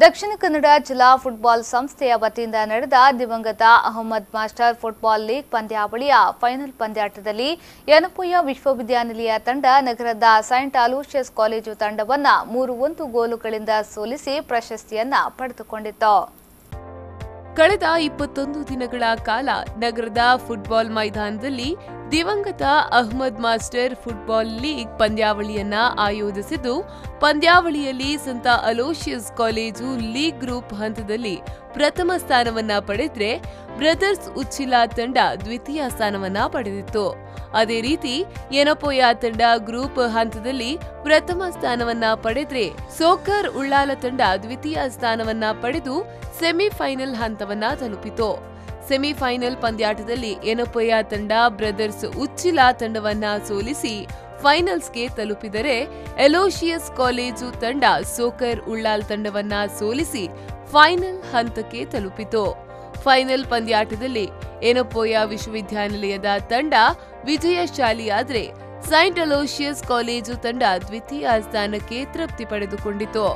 ದಕ್ಷಿಣ ಕನ್ನಡ ಜಿಲ್ಲಾ ಫುಟ್ಬಾಲ್ ಸಂಸ್ಥೆಯ ವತಿಯಿಂದ ನಡೆದ ದಿವಂಗತ ಅಹಮದ್ ಮಾಸ್ಟರ್ ಫುಟ್ಬಾಲ್ ಲೀಗ್ ಪಂದ್ಯಾವಳಿಯ ಫೈನಲ್ ಪಂದ್ಯಾಟದಲ್ಲಿ ಯನಪುಯ ವಿಶ್ವವಿದ್ಯಾನಿಲಯ ತಂಡ ನಗರದ ಸೈಂಟ್ ಅಲೋಷಿಯಸ್ ಕಾಲೇಜು ತಂಡವನ್ನ ಮೂರು ಒಂದು ಗೋಲುಗಳಿಂದ ಸೋಲಿಸಿ ಪ್ರಶಸ್ತಿಯನ್ನ ಪಡೆದುಕೊಂಡಿತು ಕಳೆದ ಇಪ್ಪತ್ತೊಂದು ದಿನಗಳ ಕಾಲ ನಗರದ ಫುಟ್ಬಾಲ್ ಮೈದಾನದಲ್ಲಿ ದಿವಂಗತ ಅಹ್ಮದ್ ಮಾಸ್ಟರ್ ಫುಟ್ಬಾಲ್ ಲೀಗ್ ಪಂದ್ಯಾವಳಿಯನ್ನ ಆಯೋಜಿಸಿದ್ದು ಪಂದ್ಯಾವಳಿಯಲ್ಲಿ ಸಂತ ಅಲೋಷಿಯಸ್ ಕಾಲೇಜು ಲೀಗ್ ಗ್ರೂಪ್ ಹಂತದಲ್ಲಿ ಪ್ರಥಮ ಸ್ಥಾನವನ್ನ ಪಡೆದ್ರೆ ಬ್ರದರ್ಸ್ ಉಚ್ಚಿಲ ತಂಡ ದ್ವಿತೀಯ ಸ್ಥಾನವನ್ನ ಪಡೆದಿತ್ತು ಅದೇ ರೀತಿ ಎನಪೋಯ ತಂಡ ಗ್ರೂಪ್ ಹಂತದಲ್ಲಿ ಪ್ರಥಮ ಸ್ಥಾನವನ್ನ ಪಡೆದ್ರೆ ಸೋಕರ್ ಉಳ್ಳಾಲ ತಂಡ ದ್ವಿತೀಯ ಸ್ಥಾನವನ್ನ ಪಡೆದು ಸೆಮಿಫೈನಲ್ ಹಂತವನ್ನ ತಲುಪಿತು ಸೆಮಿಫೈನಲ್ ಪಂದ್ಯಾಟದಲ್ಲಿ ಎನಪೊಯ ತಂಡ ಬ್ರದರ್ಸ್ ಉಚ್ಚಿಲ ತಂಡವನ್ನ ಸೋಲಿಸಿ ಫೈನಲ್ಸ್ಗೆ ತಲುಪಿದರೆ ಎಲೋಷಿಯಸ್ ಕಾಲೇಜು ತಂಡ ಸೋಕರ್ ಉಳ್ಳಾಲ್ ತಂಡವನ್ನ ಸೋಲಿಸಿ ಫೈನಲ್ ಹಂತಕ್ಕೆ ತಲುಪಿತು ಫೈನಲ್ ಪಂದ್ಯಾಟದಲ್ಲಿ ಎನಪೋಯ ವಿಶ್ವವಿದ್ಯಾನಿಲಯದ ತಂಡ ವಿಜಯಶಾಲಿಯಾದ್ರೆ ಸೈಂಟ್ ಅಲೋಷಿಯಸ್ ಕಾಲೇಜು ತಂಡ ದ್ವಿತೀಯ ಸ್ಥಾನಕ್ಕೆ ತೃಪ್ತಿ ಪಡೆದುಕೊಂಡಿತು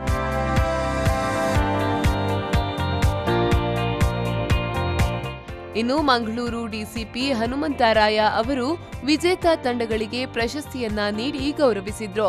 ಇನ್ನು ಮಂಗಳೂರು ಡಿಸಿಪಿ ಹನುಮಂತರಾಯ ಅವರು ವಿಜೇತ ತಂಡಗಳಿಗೆ ಪ್ರಶಸ್ತಿಯನ್ನ ನೀಡಿ ಗೌರವಿಸಿದ್ರು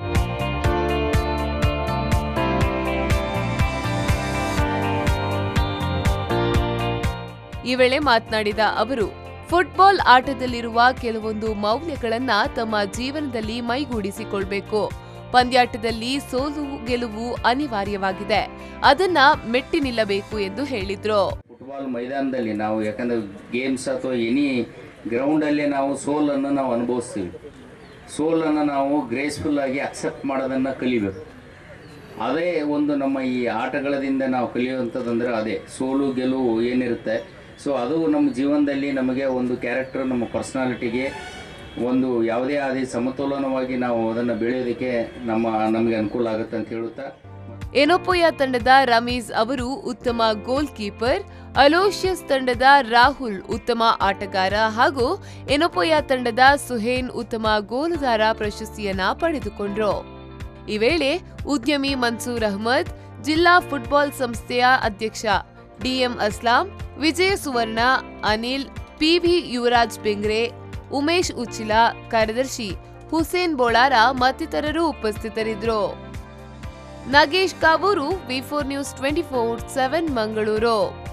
ಈ ವೇಳೆ ಮಾತನಾಡಿದ ಅವರು ಫುಟ್ಬಾಲ್ ಆಟದಲ್ಲಿರುವ ಕೆಲವೊಂದು ಮೌಲ್ಯಗಳನ್ನ ತಮ್ಮ ಜೀವನದಲ್ಲಿ ಮೈಗೂಡಿಸಿಕೊಳ್ಬೇಕು ಪಂದ್ಯಾಟದಲ್ಲಿ ಸೋಲು ಗೆಲುವು ಅನಿವಾರ್ಯವಾಗಿದೆ ಅದನ್ನ ಮೆಟ್ಟಿ ನಿಲ್ಲಬೇಕು ಎಂದು ಹೇಳಿದ್ರು ಫುಟ್ಬಾಲ್ ಮೈದಾನದಲ್ಲಿ ನಾವು ಯಾಕಂದರೆ ಗೇಮ್ಸ್ ಅಥವಾ ಎನಿ ಗ್ರೌಂಡಲ್ಲಿ ನಾವು ಸೋಲನ್ನು ನಾವು ಅನುಭವಿಸ್ತೀವಿ ಸೋಲನ್ನು ನಾವು ಗ್ರೇಸ್ಫುಲ್ ಆಗಿ ಅಕ್ಸೆಪ್ಟ್ ಮಾಡೋದನ್ನು ಕಲಿಬೇಕು ಅದೇ ಒಂದು ನಮ್ಮ ಈ ಆಟಗಳದಿಂದ ನಾವು ಕಲಿಯುವಂಥದ್ದಂದ್ರೆ ಅದೇ ಸೋಲು ಗೆಲುವು ಏನಿರುತ್ತೆ ಸೊ ಅದು ನಮ್ಮ ಜೀವನದಲ್ಲಿ ನಮಗೆ ಒಂದು ಕ್ಯಾರೆಕ್ಟರ್ ನಮ್ಮ ಪರ್ಸ್ನಾಲಿಟಿಗೆ ಒಂದು ಯಾವುದೇ ಆದ ಸಮತೋಲನವಾಗಿ ನಾವು ಅದನ್ನು ಬೆಳೆಯೋದಕ್ಕೆ ನಮ್ಮ ನಮಗೆ ಅನುಕೂಲ ಆಗುತ್ತೆ ಅಂತ ಹೇಳುತ್ತಾ ಎನೋಪೋಯ ತಂಡದ ರಮೀಸ್ ಅವರು ಉತ್ತಮ ಗೋಲ್ ಕೀಪರ್ ಅಲೋಷಿಯಸ್ ತಂಡದ ರಾಹುಲ್ ಉತ್ತಮ ಆಟಗಾರ ಹಾಗೂ ಎನೋಪೋಯ ತಂಡದ ಸುಹೇನ್ ಉತ್ತಮ ಗೋಲುದಾರ ಪ್ರಶಸ್ತಿಯನ್ನ ಪಡೆದುಕೊಂಡ್ರು ಈ ವೇಳೆ ಉದ್ಯಮಿ ಮನ್ಸೂರ್ ಅಹ್ಮದ್ ಜಿಲ್ಲಾ ಫುಟ್ಬಾಲ್ ಸಂಸ್ಥೆಯ ಅಧ್ಯಕ್ಷ ಡಿಎಂ ಅಸ್ಲಾಂ ವಿಜಯ ಸುವರ್ಣ ಅನಿಲ್ ಪಿವಿ ಯುವರಾಜ್ ಬೆಂಗ್ರೆ ಉಮೇಶ್ ಉಚ್ಚಿಲ ಕಾರ್ಯದರ್ಶಿ ಹುಸೇನ್ ಬೋಳಾರ ಮತ್ತಿತರರು ಉಪಸ್ಥಿತರಿದ್ದರು Nagesh Kavoor V four news twenty four seven Mangaluru